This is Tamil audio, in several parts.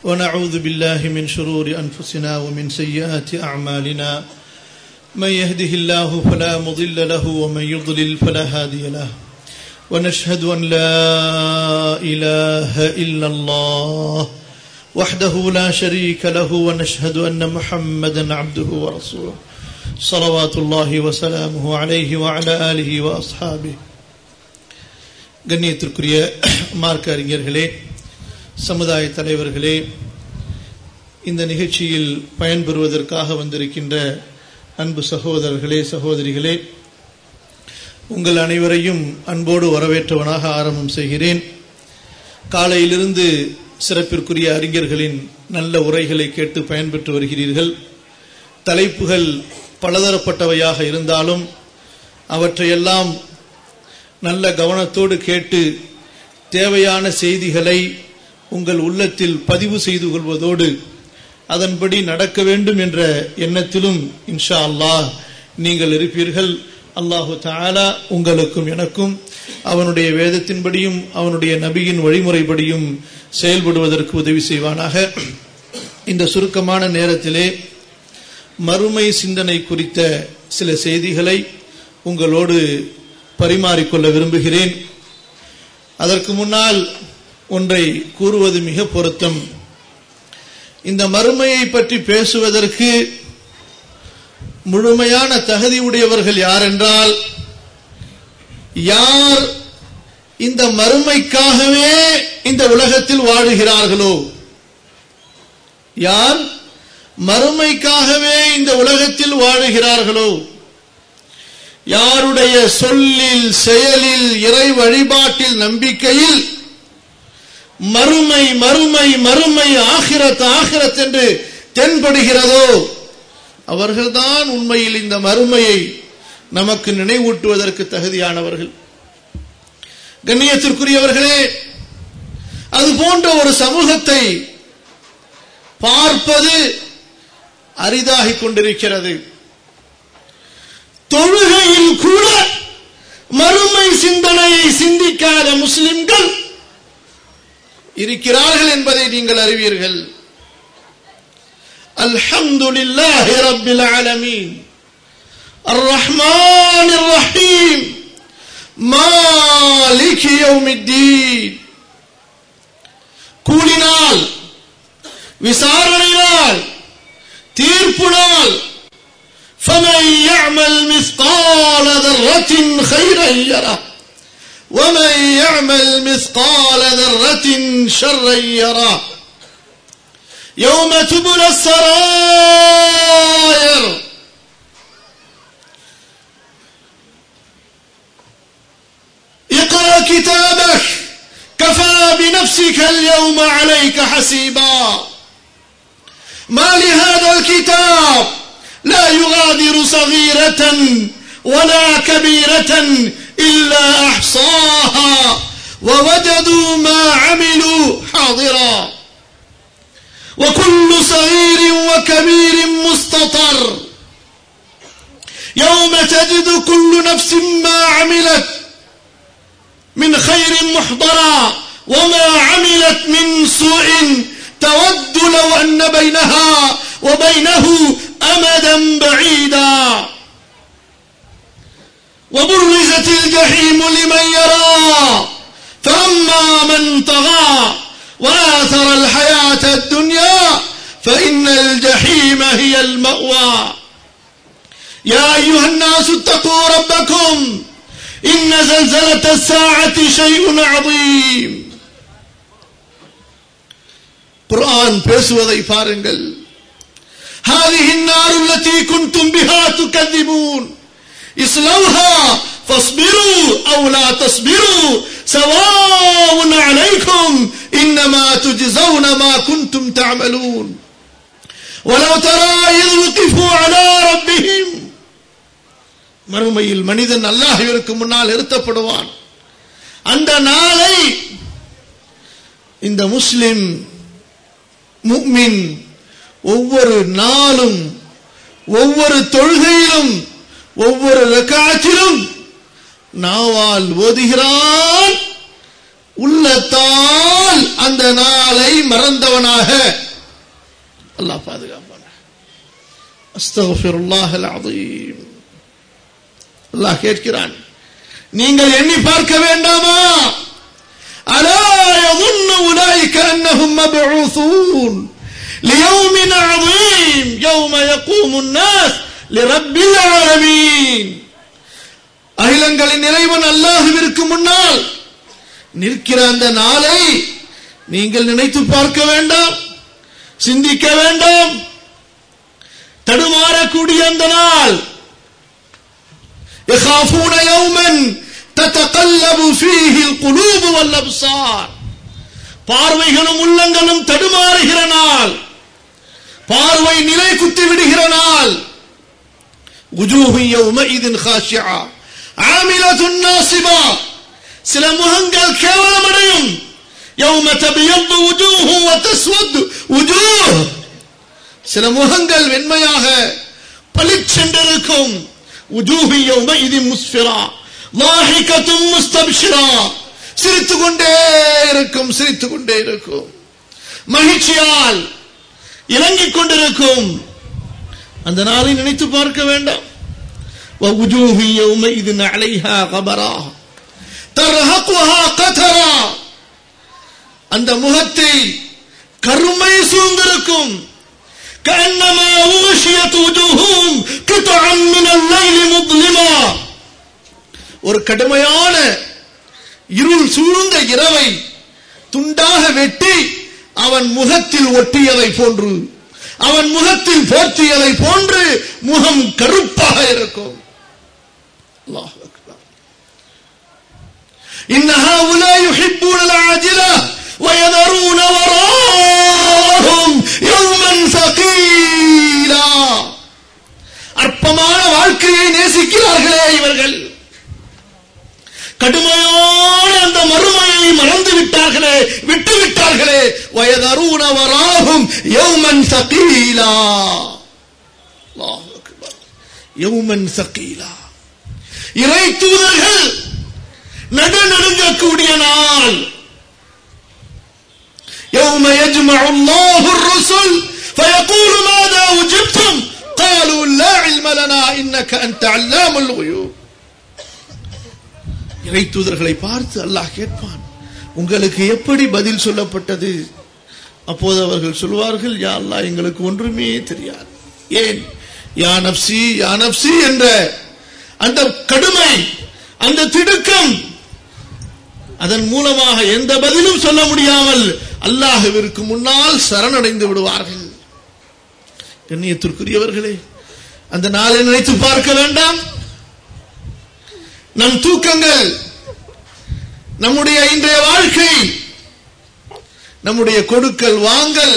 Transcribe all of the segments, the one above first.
ونعوذ بالله من شرور أنفسنا ومن سيئات أعمالنا من يهده الله فلا مضل له ومن يضلل فلا هادي له ونشهد أن لا إله إلا الله وحده لا شريك له ونشهد أن محمدا عبده ورسوله صلوات الله وسلامه عليه وعلى آله وأصحابه கண்ணியத்திற்குரிய மார்க்க அறிஞர்களே சமுதாய தலைவர்களே இந்த நிகழ்ச்சியில் பயன்பெறுவதற்காக வந்திருக்கின்ற அன்பு சகோதரர்களே சகோதரிகளே உங்கள் அனைவரையும் அன்போடு வரவேற்றவனாக ஆரம்பம் செய்கிறேன் காலையிலிருந்து சிறப்பிற்குரிய அறிஞர்களின் நல்ல உரைகளை கேட்டு பயன்பெற்று வருகிறீர்கள் தலைப்புகள் பலதரப்பட்டவையாக இருந்தாலும் அவற்றையெல்லாம் நல்ல கவனத்தோடு கேட்டு தேவையான செய்திகளை உங்கள் உள்ளத்தில் பதிவு செய்து கொள்வதோடு அதன்படி நடக்க வேண்டும் என்ற எண்ணத்திலும் இன்ஷா அல்லாஹ் நீங்கள் இருப்பீர்கள் அல்லாஹு தாலா உங்களுக்கும் எனக்கும் அவனுடைய வேதத்தின்படியும் அவனுடைய நபியின் வழிமுறைப்படியும் செயல்படுவதற்கு உதவி செய்வானாக இந்த சுருக்கமான நேரத்திலே மறுமை சிந்தனை குறித்த சில செய்திகளை உங்களோடு பரிமாறிக்கொள்ள விரும்புகிறேன் அதற்கு முன்னால் ஒன்றை கூறுவது மிக பொருத்தம் இந்த மறுமையை பற்றி பேசுவதற்கு முழுமையான தகுதி உடையவர்கள் யார் என்றால் யார் இந்த மறுமைக்காகவே இந்த உலகத்தில் வாழுகிறார்களோ யார் மறுமைக்காகவே இந்த உலகத்தில் வாழுகிறார்களோ யாருடைய சொல்லில் செயலில் இறை வழிபாட்டில் நம்பிக்கையில் மறுமை மறுமை மறுமை ஆகிரத் ஆகிரத் என்று தென்படுகிறதோ அவர்கள்தான் உண்மையில் இந்த மறுமையை நமக்கு நினைவூட்டுவதற்கு தகுதியானவர்கள் கண்ணியத்திற்குரியவர்களே அது போன்ற ஒரு சமூகத்தை பார்ப்பது அரிதாகிக் கொண்டிருக்கிறது தொழுகையில் கூட மறுமை சிந்தனையை சிந்திக்காத முஸ்லிம்கள் இருக்கிறார்கள் என்பதை நீங்கள் அறிவீர்கள் அல்ஹம்துலில்லாஹி ரப்பில் ஆலமீன் الرحمن الرحيم مالك يوم الدين கூலினால் விசாரணை நாள் தீர்ப்பு நாள் فمن يعمل مثقال ذرة خيرا يره ومن يعمل مثقال ذرة شرا يره يوم تبلى السرائر اقرأ كتابك كفى بنفسك اليوم عليك حسيبا ما لهذا الكتاب لا يغادر صغيرة ولا كبيرة إلا أحصاها ووجدوا ما عملوا حاضرا وكل صغير وكبير مستطر يوم تجد كل نفس ما عملت من خير محضرا وما عملت من سوء تود لو أن بينها وبينه أمدا بعيدا وبرزت الجحيم لمن يرى فأما من طغى وآثر الحياة الدنيا فإن الجحيم هي المأوى يا أيها الناس اتقوا ربكم إن زلزلة الساعة شيء عظيم قرآن பேசுவதை பாருங்கள் هذه النار التي كنتم بها تكذبون اصلوها فاصبروا أو لا تصبروا سواء عليكم إنما تجزون ما كنتم تعملون ولو ترى إذ وقفوا على ربهم மறுமையில் மனிதன் அல்லாஹிற்கு முன்னால் நிறுத்தப்படுவான் அந்த நாளை இந்த முஸ்லிம் முக்மின் ஒவ்வொரு நாளும் ஒவ்வொரு தொழுகையிலும் ஒவ்வொரு ரக்காற்றிலும் நாவால் ஓதுகிறான் உள்ளத்தால் அந்த நாளை மறந்தவனாக அல்லாஹ் பாதுகாப்பான அஸ்தகுல்லாஹ் அலீம் அல்லாஹ் கேட்கிறான் நீங்கள் எண்ணி பார்க்க வேண்டாமா அலா يظن أولئك أنهم مبعوثون ليوم عظيم يوم يقوم الناس لرب العالمين அகிலங்களின் இறைவன் அல்லாஹுவிற்கு முன்னால் நிற்கிற அந்த நாளை நீங்கள் நினைத்து பார்க்க வேண்டாம் சிந்திக்க வேண்டாம் தடுமாறக்கூடிய அந்த நாள் يخافون يوما تتقلب فيه القلوب والابصار பார்வைகளும் உள்ளங்களும் தடுமாறுகிற நாள் பார்வை நிலை குத்தி விடுகிற நாள் وجوه يومئذ خاشعة عاملة ناصبة சில முகங்கள் கேவலமடையும் يوم تبيض وجوه وتسود وجوه சில முகங்கள் வெண்மையாக பளிச்சென்றிருக்கும் وجوه يومئذ مسفرة ضاحكة مستبشرة சிரித்துக் கொண்டே இருக்கும் சிரித்துக் கொண்டே இருக்கும் மகிழ்ச்சியால் இறங்கிக் கொண்டிருக்கும் அந்த நாளை நினைத்து பார்க்க வேண்டாம் ووجوه يومئذ عليها غبرة ترهقها قترا அந்த முகத்தை கருமை சூழ்ந்திருக்கும் كأنما أغشيت وجوههم قطعا من الليل مظلما ஒரு கடுமையான இருள் சூழ்ந்த இரவை துண்டாக வெட்டி அவன் முகத்தில் ஒட்டியதை போன்று அவன் முகத்தில் போற்றியதை போன்று முகம் கருப்பாக இருக்கும் அல்லாஹ் அக்பர். إن هؤلاء يحبون العاجلة ويذرون وراءهم يوما ثقيلا அற்பமான வாழ்க்கையை நேசிக்கிறார்களே இவர்கள் கடுமையான அந்த மறுமையை மறந்து விட்டார்களே விட்டு விட்டார்களே வயதரூன வராகும் யௌமன் சகீலா அல்லாஹ் அக்பர். யௌமன் சகீலா இறை தூதர்கள் நடுநடுங்கக்கூடிய நாள் يوم يجمع الله الرسل فيقول ماذا أجبتم قالوا لا علم لنا إنك أنت علام الغيوب இறை தூதர்களை பார்த்து அல்லாஹ் கேட்பான் உங்களுக்கு எப்படி பதில் சொல்லப்பட்டது அப்போது அவர்கள் சொல்வார்கள் யா அல்லாஹ் எங்களுக்கு ஒன்றுமே தெரியாது ஏன் யா நப்சி யா நப்சி என்ற அந்த கடுமை அந்த திடுக்கம் அதன் மூலமாக எந்த பதிலும் சொல்ல முடியாமல் அல்லாஹுவிற்கு முன்னால் சரணடைந்து விடுவார்கள் கண்ணியத்திற்குரியவர்களே அந்த நாளை நினைத்து பார்க்க வேண்டாம் நம் தூக்கங்கள் நம்முடைய இன்றைய வாழ்க்கை நம்முடைய கொடுக்கல் வாங்கல்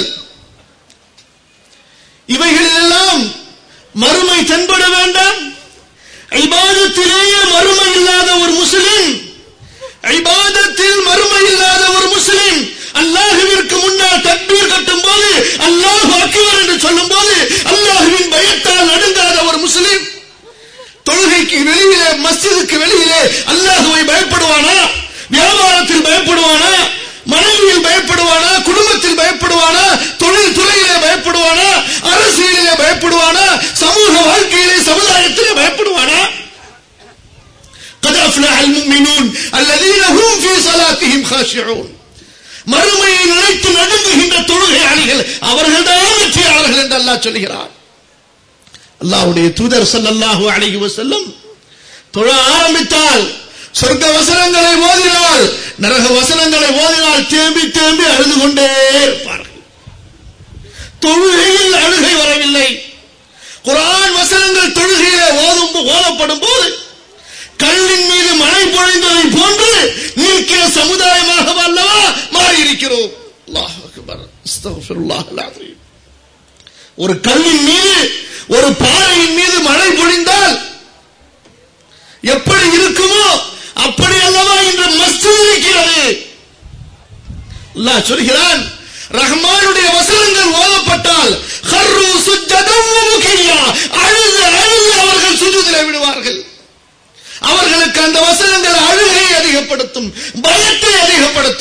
இவைகளெல்லாம் மறுமை தென்பட வேண்டாம் ஐபாதத்திலேயே மறுமை இல்லாத ஒரு முஸ்லிம் ஐபாதத்தில் மறுமை இல்லாத ஒரு முஸ்லிம் அல்லாஹுவிற்கு முன்னால் தக்பீர் கட்டும் போது அல்லாஹ் அக்பர் என்று சொல்லும் போது அல்லாஹுவின் பயத்தால் நடுங்காத ஒரு முஸ்லிம் தொழுகைக்கு வெளியிலே மஸ்ஜிதுக்கு வெளியிலே அல்லாஹுவை பயப்படுவானா வியாபாரத்தில் பயப்படுவானா மனைவியில் பயப்படுவானா குடும்பத்தில் பயப்படுவானா தொழில் துறையிலே பயப்படுவானா அரசியலிலே பயப்படுவானா சமூக வாழ்க்கையிலே சமுதாயத்திலே பயப்படுவானா قد أفلح المؤمنون الذين هم في صلاتهم خاشعون மறுமையை நினைத்து நடுங்குகின்ற தொழுகையாளிகள் அவர்கள் தான் வெற்றியாளர்கள் என்று அல்லாஹ் சொல்கிறார் அல்லாஹ்வுடைய தூதர் ஸல்லல்லாஹு அலைஹி வஸல்லம் தொழ ஆரம்பித்தால் சொர்க்க வசனங்களை ஓதினால் நரக வசனங்களை ஓதினால் தேம்பி தேம்பி அழுது கொண்டே இருப்பார்கள் தொழுகையில் அழுகை வரவில்லை குர்ஆன் வசனங்கள் தொழுகையிலே ஓதும் ஓதப்படும் போது கல்லின் மீது மழை பொழிந்ததை போன்று நிற்கிற சமுதாயமாக அல்லவா மாறி இருக்கிறோம் அல்லாஹ் அக்பர் அஸ்தக்ஃபிருல்லாஹ் அல்-அஸீம் ஒரு கல்லின் மீது ஒரு பாறையின் மீது மழை பொழிந்தால் எப்படி இருக்குமோ அப்படி அல்லவா இன்று மஸ்ஜித் இருக்கிறது அல்லாஹ் சொல்கிறான் ரஹ்மானுடைய வசனங்கள் ஓதப்பட்டால் ஹர்ரு சுஜ்ஜதம் வ முகியா அழுது அழுது அவர்கள் சுஜூதிலே விடுவார்கள் அவர்களுக்கு அந்த வசனங்கள் அழுகை அதிகப்படுத்தும் பயத்தை அதிகப்படுத்தும்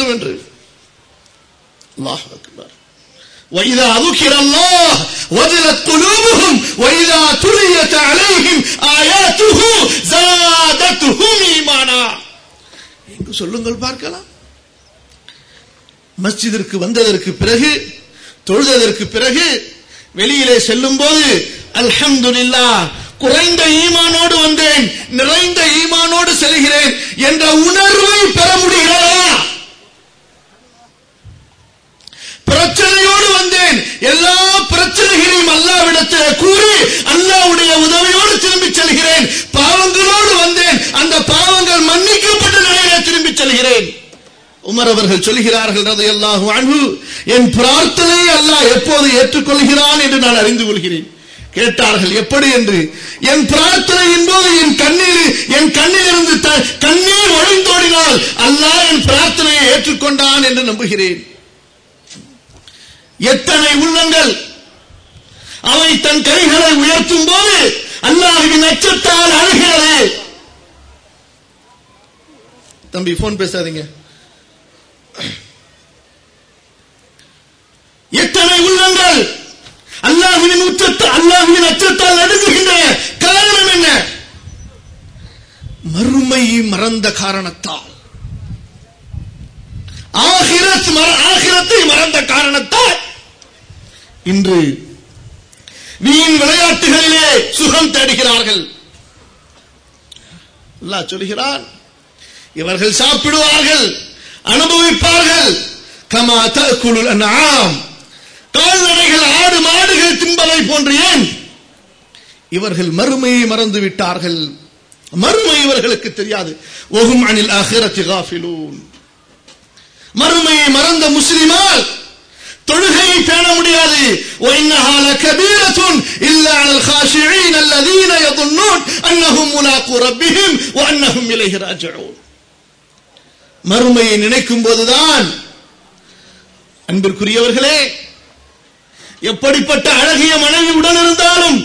وإذا ذكر الله وجلت قلوبهم وإذا تليت عليهم آياته زادتهم إيمانا எங்கு சொல்லுங்கள் பார்க்கலாம் மஸ்ஜிதிற்கு வந்ததற்கு பிறகு தொழுததற்கு பிறகு வெளியிலே செல்லும் போது அல்ஹம்துலில்லா குறைந்த ஈமானோடு வந்தேன் நிறைந்த ஈமானோடு செல்கிறேன் என்ற உணர்வை பெற முடிகிறதா பிரச்சனையோடு வந்தேன் எல்லா பிரச்சனைகளையும் அல்லாவிடத்தில் கூறி அல்லாவுடைய உதவியோடு திரும்பி செல்கிறேன் பாவங்களோடு வந்தேன் அந்த பாவங்கள் மன்னிக்கப்பட்ட நிலையிலே திரும்பி செல்கிறேன் உமர் அவர்கள் சொல்கிறார்கள் ரதையல்லாஹு அன்பு என் பிரார்த்தனையை அல்லாஹ் எப்போது ஏற்றுக்கொள்கிறான் என்று நான் அறிந்து கொள்கிறேன் கேட்டார்கள் எப்படி என்று என் பிரார்த்தனையின் போது என் கண்ணீர் என் கண்ணிலிருந்து த- கண்ணீர் ஒழிந்தோடினால் அல்லாஹ் என் பிரார்த்தனையை ஏற்றுக்கொண்டான் என்று நம்புகிறேன் எத்தனை உள்ளங்கள் அவை தன் கைகளை உயர்த்தும் போது அல்லாஹுவின் அச்சத்தால் அழுகிறது தம்பி போன் பேசாதீங்க எத்தனை உள்ளங்கள் அல்லாஹுவின் உச்சத்தை அல்லாஹுவின் அச்சத்தால் நடுங்குகின்றன காரணம் என்ன மறுமை மறந்த காரணத்தால் ஆகிரத் மற- ஆகிரத்தை மறந்த காரணத்தால் இன்று வீண் விளையாட்டுகளிலே சுகம் தேடுகிறார்கள் அல்லாஹ் சொல்கிறான் இவர்கள் சாப்பிடுவார்கள் அனுபவிப்பார்கள் கமா தகுலுல் அன்ஆம் கால்நடைகள் ஆடு மாடுகள் தின்பதை போன்று ஏன் இவர்கள் மறுமையை மறந்து விட்டார்கள் மறுமை இவர்களுக்கு தெரியாது ஒகும் அனில் ஆஹிரத்தி காஃபிலூன் மறுமையை மறந்த முஸ்லிமால் தொழுகையை பேண முடியாது وإنها لكبيرة إلا على الخاشعين الذين يظنون أنهم ملاقو ربهم وأنهم إليه راجعون மறுமையை நினைக்கும் போதுதான் அன்பிற்குரியவர்களே எப்படிப்பட்ட அழகிய மனைவி உடன் இருந்தாலும்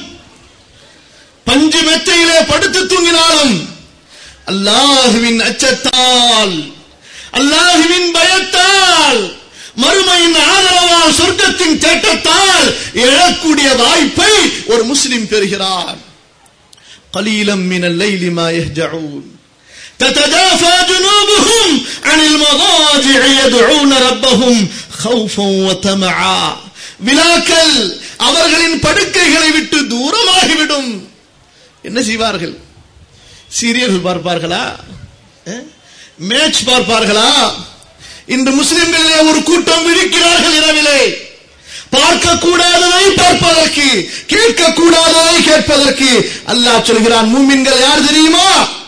பஞ்சு மெத்தையிலே படுத்து தூங்கினாலும் அல்லாஹுவின் அச்சத்தால் அல்லாஹுவின் பயத்தால் மறுமையின் ஆதரவால் சொர்க்கத்தின் தேட்டத்தால் எழக்கூடிய வாய்ப்பை ஒரு முஸ்லிம் பெறுகிறார் قليلا من الليل ما يهجعون تتجافى جنوبهم عن المضاجع يدعون ربهم خوفا وطمعا வினாக்கள் அவர்களின் படுக்கைகளை விட்டு தூரமாகிவிடும் என்ன செய்வார்கள் சீரியல்கள் பார்ப்பார்களா மேட்ச் பார்ப்பார்களா இன்று முஸ்லிம்களிலே ஒரு கூட்டம் விழிக்கிறார்கள் இரவிலே பார்க்க கூடாததை பார்ப்பதற்கு கேட்க கூடாததை கேட்பதற்கு அல்லாஹ் சொல்கிறான் மூமின்கள் யார் தெரியுமா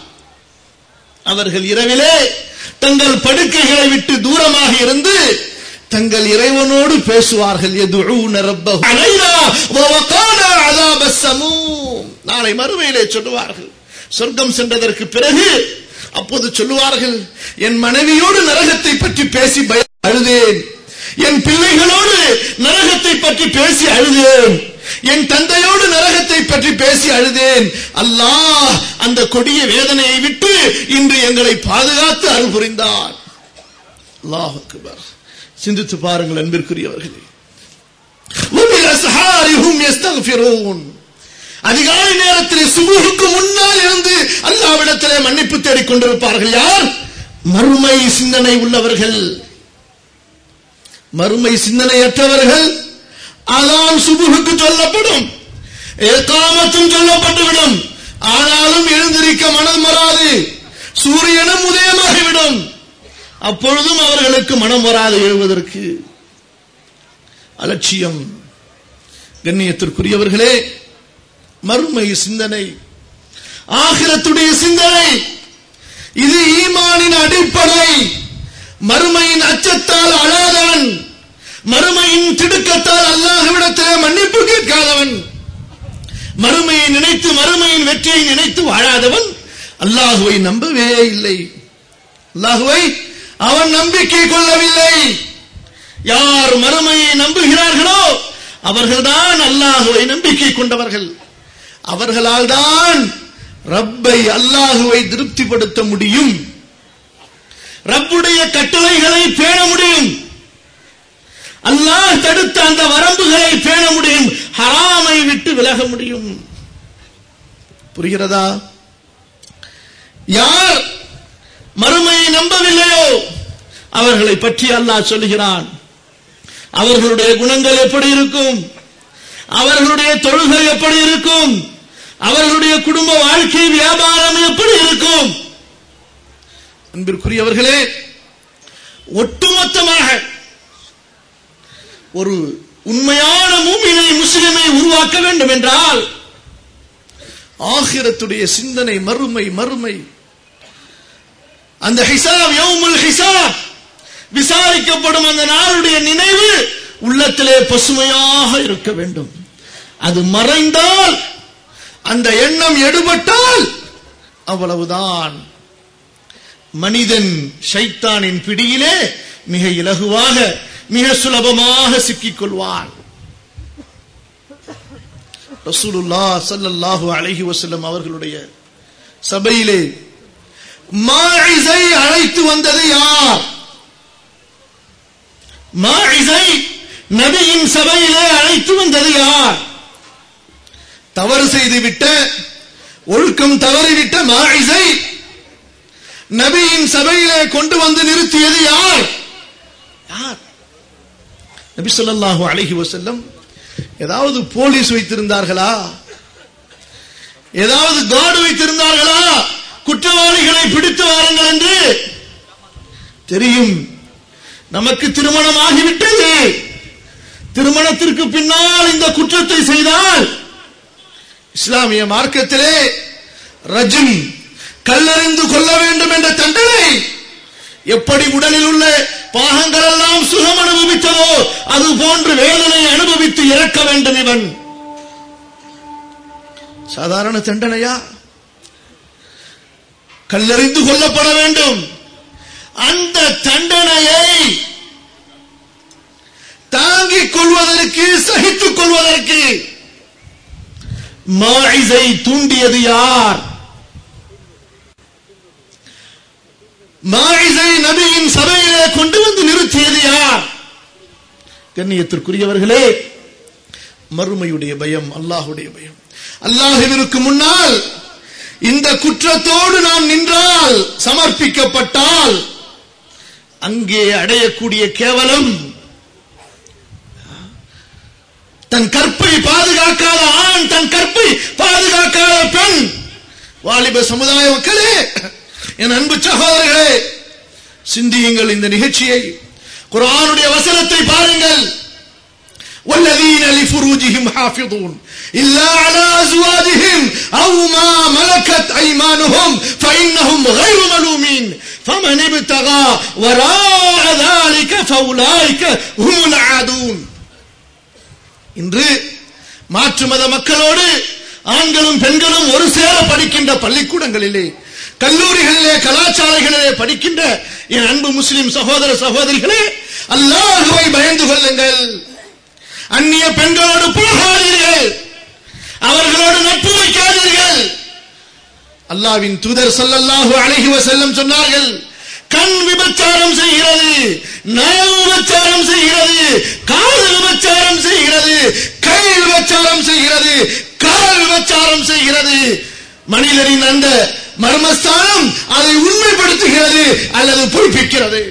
அவர்கள் இரவிலே தங்கள் படுக்கைகளை விட்டு தூரமாக இருந்து தங்கள் இறைவனோடு பேசுவார்கள் எதுஊன ரப்பஹு அலைனா வவகானா அஸாப ஸமூம் நாளை மறுமையிலே சொல்லுவார்கள் சொர்க்கம் சென்றதற்கு பிறகு அப்போது சொல்லுவார்கள் என் மனைவியோடு நரகத்தை பற்றி பேசி பய அழுதேன் என் பிள்ளைகளோடு நரகத்தை பற்றி பேசி அழுதேன் என் தந்தையோடு நரகத்தை பற்றி பேசி அழுதேன் அல்லாஹ் அந்த கொடிய வேதனையை விட்டு இன்று எங்களை பாதுகாத்து அருள் புரிந்தார் அல்லாஹ் அக்பர் சிந்தித்து பாருங்கள் அன்பிற்குரியவர்களே وبالأسحار هم يستغفرون அதிகாலை நேரத்தில் சுபுகுக்கு முன்னால் இருந்து அல்லாவிடத்திலே மன்னிப்பு தேடிக் கொண்டிருப்பார்கள் யார் மறுமை சிந்தனை உள்ளவர்கள் மறுமை சிந்தனையற்றவர்கள் அலாம் சுபுகுக்கு சொல்லப்படும் ஏகாமத்தும் சொல்லப்பட்டுவிடும் ஆனாலும் எழுந்திருக்க மனம் வராது சூரியனும் உதயமாகிவிடும் அப்பொழுதும் அவர்களுக்கு மனம் வராது எழுவதற்கு அலட்சியம் கண்ணியத்திற்குரியவர்களே மறுமை சிந்தனை ஆகிரத்துடைய சிந்தனை இது ஈமானின் அடிப்படை மறுமையின் அச்சத்தால் அழாதவன் மறுமையின் திடுக்கத்தால் அல்லாஹ்விடத்திலே மன்னிப்பு கேட்காதவன் மறுமையை நினைத்து மறுமையின் வெற்றியை நினைத்து வாழாதவன் அல்லாஹுவை நம்பவே இல்லை அல்லாஹுவை அவன் நம்பிக்கை கொள்ளவில்லை யார் மறுமையை நம்புகிறார்களோ அவர்கள்தான் அல்லாஹுவை நம்பிக்கை கொண்டவர்கள் அவர்களால் தான் ரப்பை அல்லாஹுவை திருப்திப்படுத்த முடியும் ரப்புடைய கட்டளைகளை பேண முடியும் அல்லாஹ் தடுத்த அந்த வரம்புகளை பேண முடியும் ஹராமை விட்டு விலக முடியும் புரிகிறதா யார் மறுமையை நம்பவில்லையோ அவர்களை பற்றி அல்லாஹ் சொல்லுகிறான் அவர்களுடைய குணங்கள் எப்படி இருக்கும் அவர்களுடைய தொழுகை எப்படி இருக்கும் அவர்களுடைய குடும்ப வாழ்க்கை வியாபாரம் எப்படி இருக்கும் அன்பிற்குரியவர்களே ஒட்டுமொத்தமாக ஒரு உண்மையான மூமினை முஸ்லிமை உருவாக்க வேண்டும் என்றால் ஆகிரத்துடைய சிந்தனை மறுமை மறுமை அந்த ஹிசாப் யௌமுல் ஹிசாப் விசாரிக்கப்படும் அந்த நாளுடைய நினைவு உள்ளத்திலே பசுமையாக இருக்க வேண்டும் அது மறைந்தால் அந்த எண்ணம் எடுபட்டால் அவ்வளவுதான் மனிதன் ஷைத்தானின் பிடியிலே மிக இலகுவாக மிக சுலபமாக சிக்கிக் கொள்வான் ரசூலுல்லா ஸல்லல்லாஹு அலைஹி வஸல்லம் அவர்களுடைய சபையிலே மாஇஸை அழைத்து வந்தது யார் மாஇஸை நபியின் சபையிலே அழைத்து வந்தது யார் தவறு செய்து விட்ட ஒழுக்கம் தவறிவிட்ட மாஇஸை நபியின் சபையிலே கொண்டு வந்து நிறுத்தியது யார் யார் நபி ஸல்லல்லாஹு அலைஹி வஸல்லம் ஏதாவது போலீஸ் வைத்திருந்தார்களா ஏதாவது கார்டு வைத்திருந்தார்களா குற்றவாளிகளை பிடித்து வாருங்கள் என்று தெரியும் நமக்கு திருமணம் ஆகிவிட்டது திருமணத்திற்கு பின்னால் இந்த குற்றத்தை செய்தால் இஸ்லாமிய மார்க்கத்திலே ரஜினி கல்லறிந்து கொள்ள வேண்டும் என்ற தண்டனை எப்படி உடலில் உள்ள பாகங்கள் எல்லாம் சுகம் அனுபவித்ததோ அது போன்று வேதனை அனுபவித்து இறக்க வேண்டும் இவன் சாதாரண தண்டனையா கல்லறிந்து கொல்லப்பட வேண்டும் அந்த தண்டனையை தாங்கிக் கொள்வதற்கு சகித்துக் கொள்வதற்கு மாயிசை தூண்டியது யார் மாயிசை நபியின் சபையிலே கொண்டு வந்து நிறுத்தியது யார் கண்ணியத்திற்குரியவர்களே மறுமையுடைய பயம் அல்லாஹுடைய பயம் அல்லாஹுவிற்கு முன்னால் இந்த குற்றத்தோடு நாம் நின்றால் சமர்ப்பிக்கப்பட்டால் அங்கே அடையக்கூடிய கேவலம் தன் கற்பை பாதுகாக்காத ஆண் தன் கற்பை பாதுகாக்காத பெண் வாலிப சமுதாய மக்களே என் அன்பு சகோதரர்களே சிந்தியுங்கள் இந்த நிகழ்ச்சியை குரானுடைய வசனத்தை பாருங்கள் والذين لفروجهم حافظون إلا على أزواجهم أو ما ملكت أيمانهم فإنهم غير ملومين فمن ابتغى وراء ذلك فأولئك هم العادون இன்று மாற்று மத மக்களோடு ஆண்களும் பெண்களும் ஒரு சேர படிக்கின்ற பள்ளிக்கூடங்களிலே கல்லூரிகளிலே கலாச்சாரங்களிலே படிக்கின்ற என் அன்பு முஸ்லிம் சகோதர சகோதரிகளே அல்லாஹுவை பயந்து கொள்ளுங்கள் அந்நிய பெண்களோடு போகாதீர்கள் அவர்களோடு நட்பு வைக்காதீர்கள் அல்லாவின் தூதர் ஸல்லல்லாஹு அலைஹி வஸல்லம் சொன்னார்கள் கண் விபச்சாரம் செய்கிறது நய விபச்சாரம் செய்கிறது காது விபச்சாரம் செய்கிறது கை விபச்சாரம் செய்கிறது கால் விபச்சாரம் செய்கிறது மனிதரின் அந்த மர்மஸ்தானம் அதை உண்மைப்படுத்துகிறது அல்லது பொய்ப்பிக்கிறது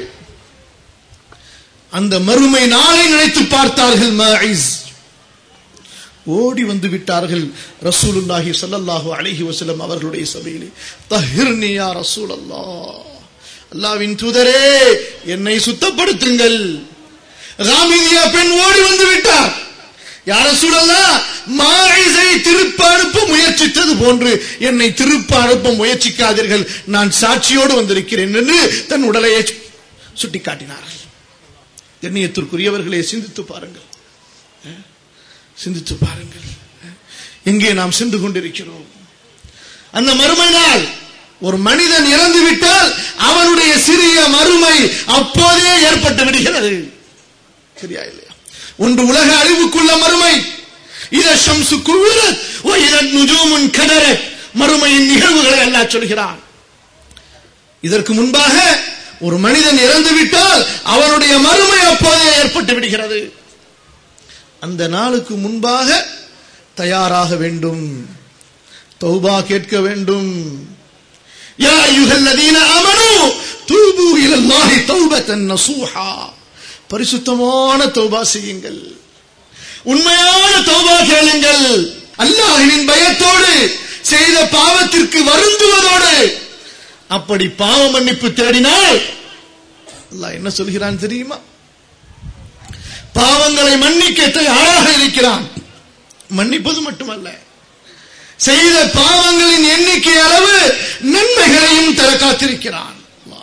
அந்த மறுமை நாளை நினைத்து பார்த்தார்கள் மாயிஸ் ஓடி வந்து விட்டார்கள் ரசூலுல்லாஹி ஸல்லல்லாஹு அலைஹி வஸல்லம் அவர்களுடைய சபையிலே தஹிர்னி யா ரசூலல்லாஹ் அல்லாஹ்வின் தூதரே என்னை சுத்தப்படுத்துங்கள் ராமினியா பெண் ஓடி வந்து விட்டார் யார சூழல்லா மாயிசை திருப்ப அனுப்ப முயற்சித்தது போன்று என்னை திருப்ப அனுப்ப முயற்சிக்காதீர்கள் நான் சாட்சியோடு வந்திருக்கிறேன் என்று தன் உடலையே சுட்டிக்காட்டினார்கள் கண்ணியத்திற்குரியவர்களே சிந்தித்து பாருங்கள் சிந்தித்து பாருங்கள் எங்கே நாம் சென்று கொண்டிருக்கிறோம் அந்த மறுமை நாள் ஒரு மனிதன் இறந்து விட்டால் அவனுடைய சிறிய மறுமை அப்போதே ஏற்பட்டு விடுகிறது சரியா இல்லையா ஒன்று உலக அழிவுக்குள்ள மறுமை இத ஷம்சு குவிரத் ஓ இதன் நுஜூமுன் கடர மறுமையின் நிகழ்வுகளை அல்லாஹ் சொல்கிறான் இதற்கு முன்பாக ஒரு மனிதன் இறந்து விட்டால் அவனுடைய மறுமை அப்போதே ஏற்பட்டு விடுகிறது அந்த நாளுக்கு முன்பாக தயாராக வேண்டும் தௌபா கேட்க வேண்டும் யா அய்யுஹல்லதீன ஆமனூ தூபு இலல்லாஹி தௌபத்தன் நசூஹா பரிசுத்தமான தௌபா செய்யுங்கள் உண்மையான தௌபா கேளுங்கள் அல்லாஹ்வின் பயத்தோடு செய்த பாவத்திற்கு வருந்துவதோடு அப்படி பாவ மன்னிப்பு தேடினால் அல்லாஹ் என்ன சொல்கிறான் தெரியுமா பாவங்களை மன்னிக்க தயாராக இருக்கிறான் மன்னிப்பது மட்டுமல்ல செய்த பாவங்களின் எண்ணிக்கை அளவு நன்மைகளையும் தர காத்திருக்கிறான்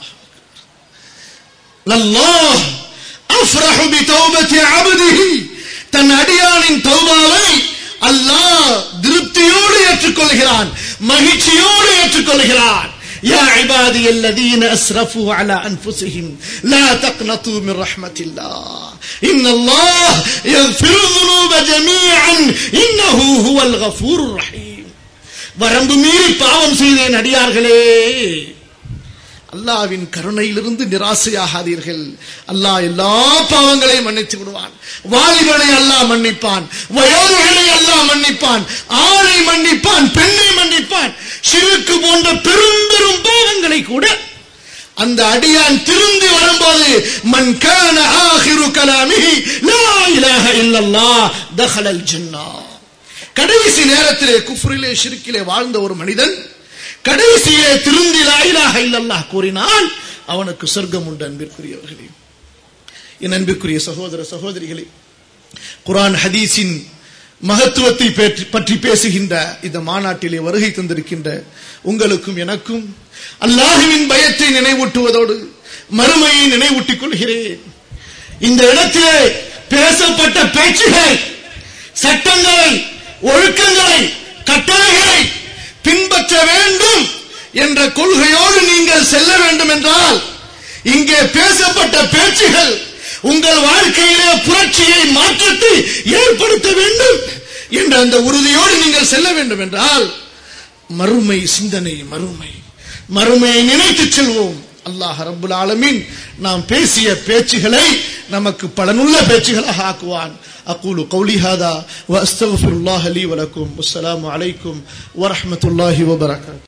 அல்லாஹ் அஃப்ரஹு பி தௌபத்தி அப்திஹி தன் அடியானின் தௌபாவை அல்லாஹ் திருப்தியோடு ஏற்றுக்கொள்கிறான் மகிழ்ச்சியோடு ஏற்றுக்கொள்கிறான் يا عبادي الذين أسرفوا على أنفسهم لا تقنطوا من رحمة الله إن الله يغفر الذنوب جميعا إنه هو الغفور الرحيم வரம்பு மீறி பாவம் செய்தேன் அடியார்களே அல்லாவின் கருணையிலிருந்து நிராசையாகாதீர்கள் அல்லாஹ் எல்லா பாவங்களையும் மன்னித்து விடுவான் வாலிபனை அல்லாஹ் மன்னிப்பான் வயோதிகளை அல்லாஹ் மன்னிப்பான் ஆணை மன்னிப்பான் பெண்ணை மன்னிப்பான் சிறுக்கு போன்ற பெரும் பெரும் பாவங்களை கூட அந்த அடியான் திரும்பி வரும்போது மன் கான ஆஹிரு கலாமிஹி லா இலாஹ இல்லல்லாஹ் தஹலல் ஜன்னah கடைசி நேரத்திலே குஃப்ரிலே ஷிர்கிலே வாழ்ந்த ஒரு மனிதன் கடைசியே திருந்தி லாயிலாக இல்லல்லாஹ் கூறினால் அவனுக்கு சொர்க்கம் உண்டு அன்பிற்குரியவர்களே என் அன்பிற்குரிய சகோதர சகோதரிகளே குரான் ஹதீஸின் மகத்துவத்தை பற்றி பேசுகின்ற இந்த மாநாட்டிலே வருகை தந்திருக்கின்ற உங்களுக்கும் எனக்கும் அல்லாஹுவின் பயத்தை நினைவூட்டுவதோடு மறுமையை நினைவூட்டிக் கொள்கிறேன் இந்த இடத்திலே பேசப்பட்ட பேச்சுகள் சட்டங்களை ஒழுக்கங்களை கட்டளைகளை பின்பற்ற வேண்டும் என்ற கொள்கையோடு நீங்கள் செல்ல வேண்டும் என்றால் இங்கே பேசப்பட்ட பேச்சுகள் உங்கள் வாழ்க்கையிலே புரட்சியை மாற்றத்தை ஏற்படுத்த வேண்டும் என்ற அந்த உறுதியோடு நீங்கள் செல்ல வேண்டும் என்றால் மறுமை சிந்தனை மறுமை மறுமையை நினைத்து செல்வோம் அல்லாஹ் ரபுல் ஆலமின் நாம் பேசிய பேச்சுகளை நமக்கு பலனுள்ள பேச்சுகளாக ஆக்குவான் أقول قولي هذا وأستغفر الله لي ولكم والسلام عليكم ورحمة الله وبركاته